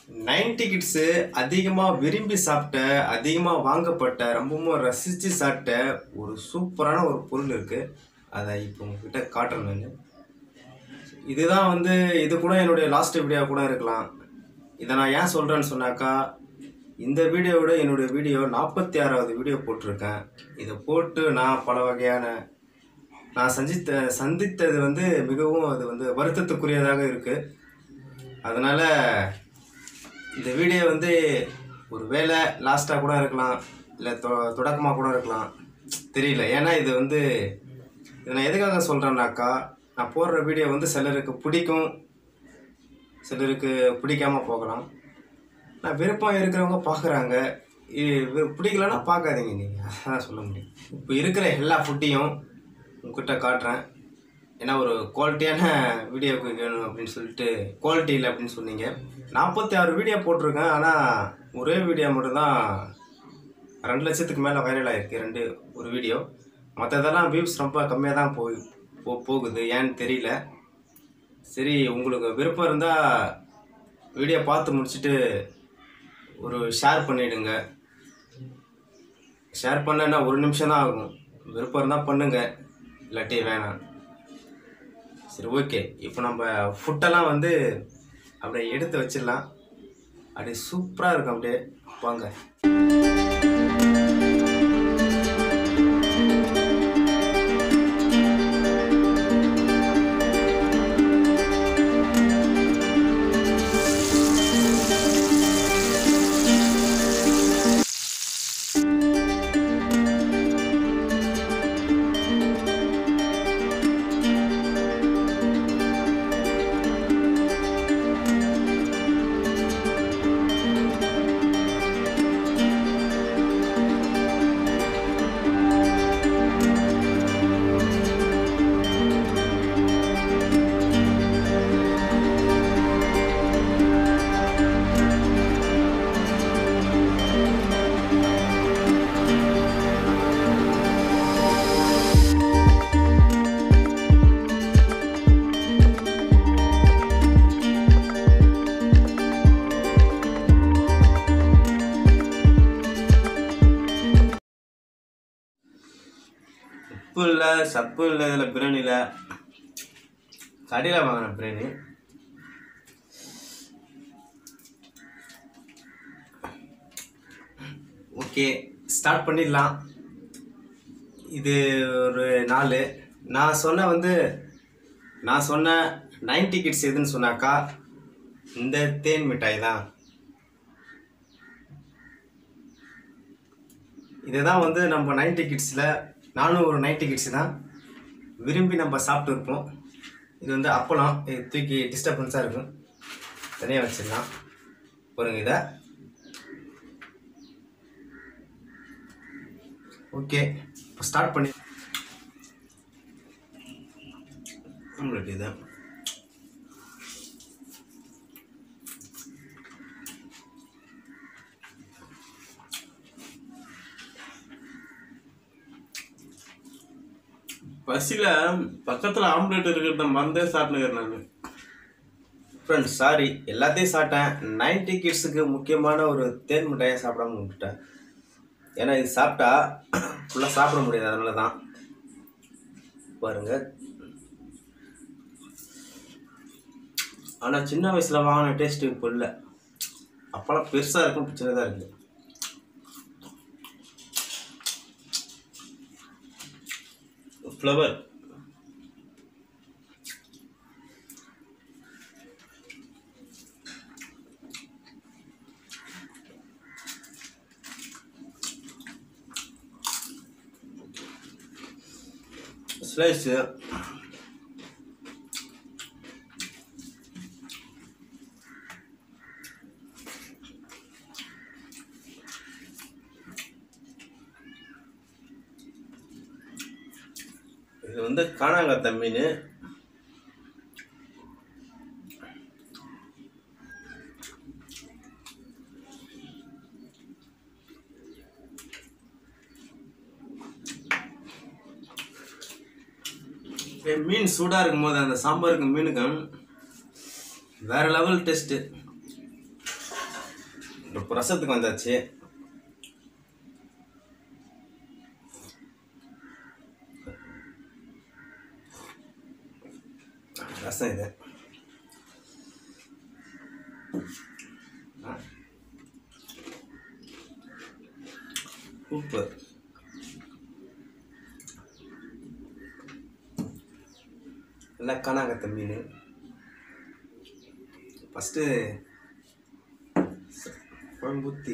Ninety kids அதிகமாக விரும்பி சாப்பிட்ட அதிகமாக வாங்கப்பட்ட ரொம்பவும் ரசித்து சாப்பிட்ட ஒரு சூப்பரான ஒரு பொருள் இருக்குது அதை இப்போ உங்ககிட்ட காட்டுறேன் நான் இதுதான் வந்து இது கூட என்னுடைய லாஸ்ட் வீடியோ கூட இருக்கலாம் இதை நான் ஏன் சொல்கிறேன்னு சொன்னாக்கா இந்த வீடியோவோட என்னுடைய வீடியோ நாற்பத்தி ஆறாவது வீடியோ போட்டிருக்கேன் இதை போட்டு நான் பல வகையான நான் சந்தித்த சந்தித்தது வந்து மிகவும் அது வந்து வருத்தத்துக்குரியதாக இருக்குது அதனால் இந்த வீடியோ வந்து ஒரு வேளை லாஸ்ட்டாக கூட இருக்கலாம் இல்லை தொ தொடக்கமாக கூட இருக்கலாம் தெரியல ஏன்னா இது வந்து இதை நான் எதுக்காக சொல்கிறேன்னாக்கா நான் போடுற வீடியோ வந்து சிலருக்கு பிடிக்கும் சிலருக்கு பிடிக்காம போகலாம் நான் விருப்பம் இருக்கிறவங்க பார்க்குறாங்க பிடிக்கலன்னா பார்க்காதீங்க நீங்கள் அதான் சொல்ல முடியும் இப்போ இருக்கிற எல்லா ஃபுட்டையும் உங்ககிட்ட காட்டுறேன் ஏன்னா ஒரு குவாலிட்டியான வீடியோக்கு வேணும் அப்படின்னு சொல்லிட்டு குவாலிட்டி இல்லை அப்படின்னு சொன்னீங்க நாற்பத்தி ஆறு வீடியோ போட்டிருக்கேன் ஆனால் ஒரே வீடியோ மட்டும்தான் ரெண்டு லட்சத்துக்கு மேலே வைரல் ஆகிருக்கு ரெண்டு ஒரு வீடியோ மற்றதெல்லாம் வியூஸ் ரொம்ப கம்மியாக தான் போய் போ போகுது ஏன்னு தெரியல சரி உங்களுக்கு விருப்பம் இருந்தால் வீடியோ பார்த்து முடிச்சுட்டு ஒரு ஷேர் பண்ணிவிடுங்க ஷேர் பண்ணேன்னா ஒரு நிமிஷம் தான் ஆகும் விருப்பம் இருந்தால் பண்ணுங்க இல்லாட்டி வேணாம் சரி ஓகே இப்போ நம்ம ஃபுட்டெல்லாம் வந்து அப்படியே எடுத்து வச்சிடலாம் அப்படியே சூப்பராக இருக்கும் அப்படியே வாங்க உப்பு இல்லை சப்பு இல்லை இதில் பிரியாணியில் கடையில் வாங்கின பிரியாணி ஓகே ஸ்டார்ட் பண்ணிடலாம் இது ஒரு நாலு நான் சொன்ன வந்து நான் சொன்ன நைன்டி கிட்ஸ் எதுன்னு சொன்னாக்கா இந்த தேன் மிட்டாய் தான் இதுதான் வந்து நம்ம நைன்டி கிட்ஸில் நானும் ஒரு நைன்டி கிட்ஸ் தான் விரும்பி நம்ம சாப்பிட்டு இருப்போம் இது வந்து அப்பளம் இது தூக்கி டிஸ்டர்பன்ஸாக இருக்கும் தனியாக வச்சிடலாம் பாருங்க இதை ஓகே இப்போ ஸ்டார்ட் பண்ணி நம்மளுக்கு இது பசியில் பக்கத்தில் ஆம்லேட் இருக்கிறத மறந்தே சாப்பிட்டுக்கிறேன் நான் ஃப்ரெண்ட்ஸ் சாரி எல்லாத்தையும் சாப்பிட்டேன் நைன்டி கிட்ஸுக்கு முக்கியமான ஒரு தேன் மிட்டாயை சாப்பிடாம விட்டுட்டேன் ஏன்னா இது சாப்பிட்டா ஃபுல்லாக சாப்பிட முடியாது அதனால தான் பாருங்க ஆனால் சின்ன வயசில் வாங்கின டேஸ்ட்டு இப்போ இல்லை அப்போல்லாம் பெருசாக இருக்கும் இப்போ சின்னதாக இருக்குது ஃப்ளவர் ஸ்லைஸு இது வந்து காணாங்கத்த மீன் ஏ, மீன் சூடாக இருக்கும்போது அந்த சாம்பாருக்கு மீனுக்கும் வேற லெவல் டேஸ்ட்டு இப்போ ரசத்துக்கு வந்தாச்சு ரசம் இது ஆ. உப்பு எல்லாம் காணாங்கத்த மீன் ஃபஸ்ட்டு குழம்பு ஊற்றி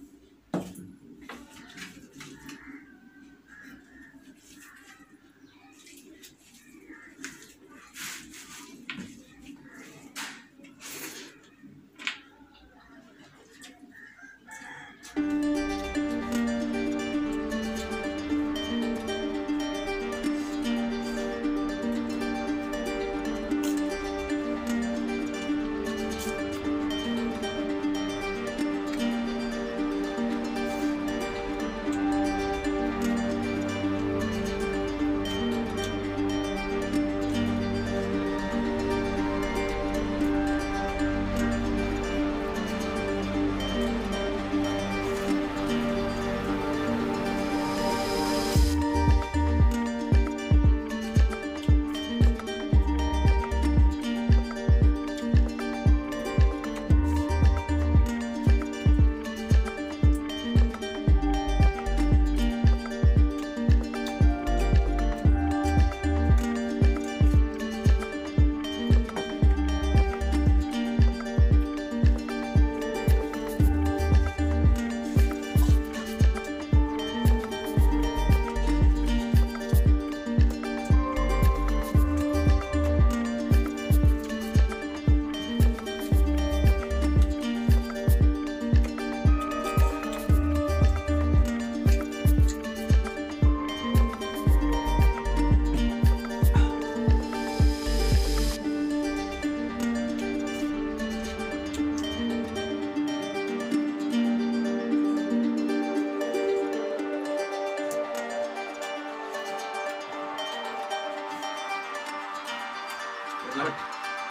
லெமன்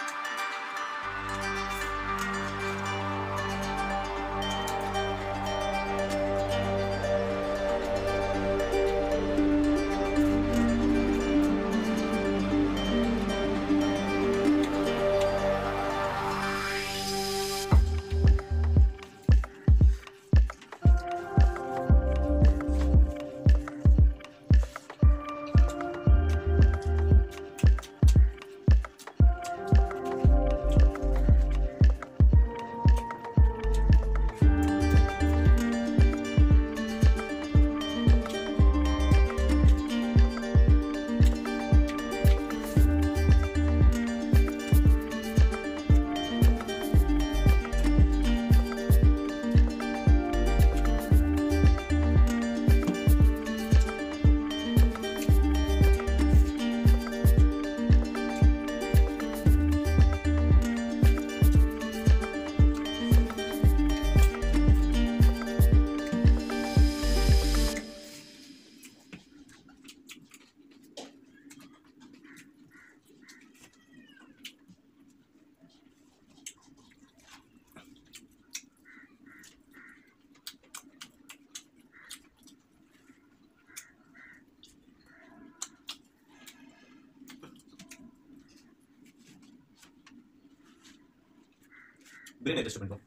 பிரியாணி டெஸ்ட் பண்ணிட்டோம்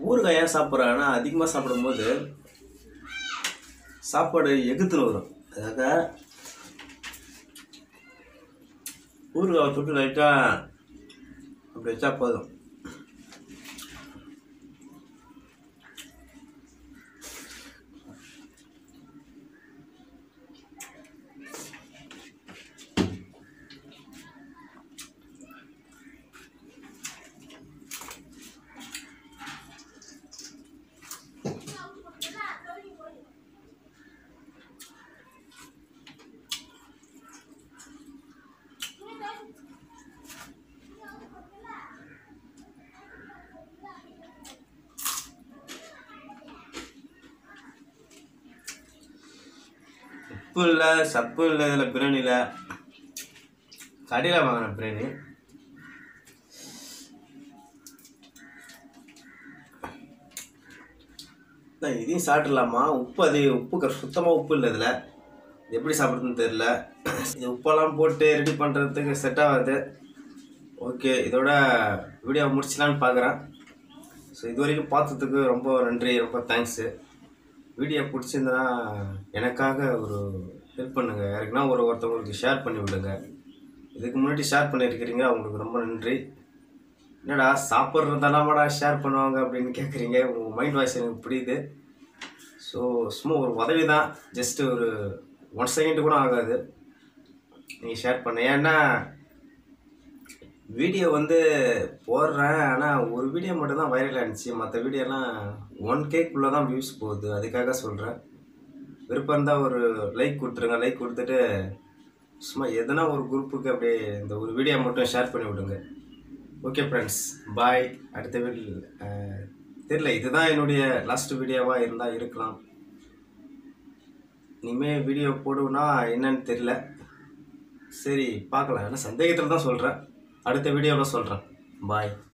ஊறுகாய் ஏன் சாப்பிட்றாங்கன்னா அதிகமாக சாப்பிடும்போது சாப்பாடு எகுத்துன்னு வரும் அதாக ஊறுகாவை தொட்டு லைட்டாக அப்படி வச்சா போதும் உப்பு இல்லை சப்பு இல்லை இதில் பிரியாணியில் கடையில் வாங்கின பிரியாணி நான் இதையும் சாப்பிட்றலாமா உப்பு அது உப்பு சுத்தமாக உப்பு இல்லை இதில் இது எப்படி சாப்பிட்றதுன்னு தெரில இது உப்பெல்லாம் போட்டு ரெடி பண்ணுறதுக்கு செட் ஆகாது ஓகே இதோட வீடியோ முடிச்சலான்னு பார்க்குறேன் ஸோ இது வரைக்கும் பார்த்ததுக்கு ரொம்ப நன்றி ரொம்ப தேங்க்ஸு வீடியோ பிடிச்சிருந்தனா எனக்காக ஒரு ஹெல்ப் பண்ணுங்கள் யாருக்குன்னா ஒரு ஒருத்தவங்களுக்கு ஷேர் பண்ணி விடுங்க இதுக்கு முன்னாடி ஷேர் பண்ணியிருக்கிறீங்க அவங்களுக்கு ரொம்ப நன்றி என்னடா சாப்பிட்றதெல்லாமாடா ஷேர் பண்ணுவாங்க அப்படின்னு கேட்குறீங்க உங்கள் மைண்ட் வாய்ஸ் எனக்கு புரியுது ஸோ சும்மா ஒரு உதவி தான் ஜஸ்ட்டு ஒரு ஒன் செகண்ட் கூட ஆகாது நீங்கள் ஷேர் பண்ண ஏன்னா வீடியோ வந்து போடுறேன் ஆனால் ஒரு வீடியோ மட்டும் தான் வைரல் ஆனிச்சு மற்ற வீடியோலாம் ஒன் கேக்குள்ளே தான் வியூஸ் போகுது அதுக்காக சொல்கிறேன் விருப்பம் இருந்தால் ஒரு லைக் கொடுத்துருங்க லைக் கொடுத்துட்டு சும்மா எதனா ஒரு குரூப்புக்கு அப்படியே இந்த ஒரு வீடியோ மட்டும் ஷேர் பண்ணி விடுங்க ஓகே ஃப்ரெண்ட்ஸ் பாய் அடுத்த வீடியோ தெரில இதுதான் என்னுடைய லாஸ்ட் வீடியோவாக இருந்தால் இருக்கலாம் இனிமேல் வீடியோ போடுவேன்னா என்னன்னு தெரில சரி பார்க்கலாம் ஆனால் சந்தேகத்தில் தான் சொல்கிறேன் அடுத்த வீடியோவில் சொல்கிறேன் பாய்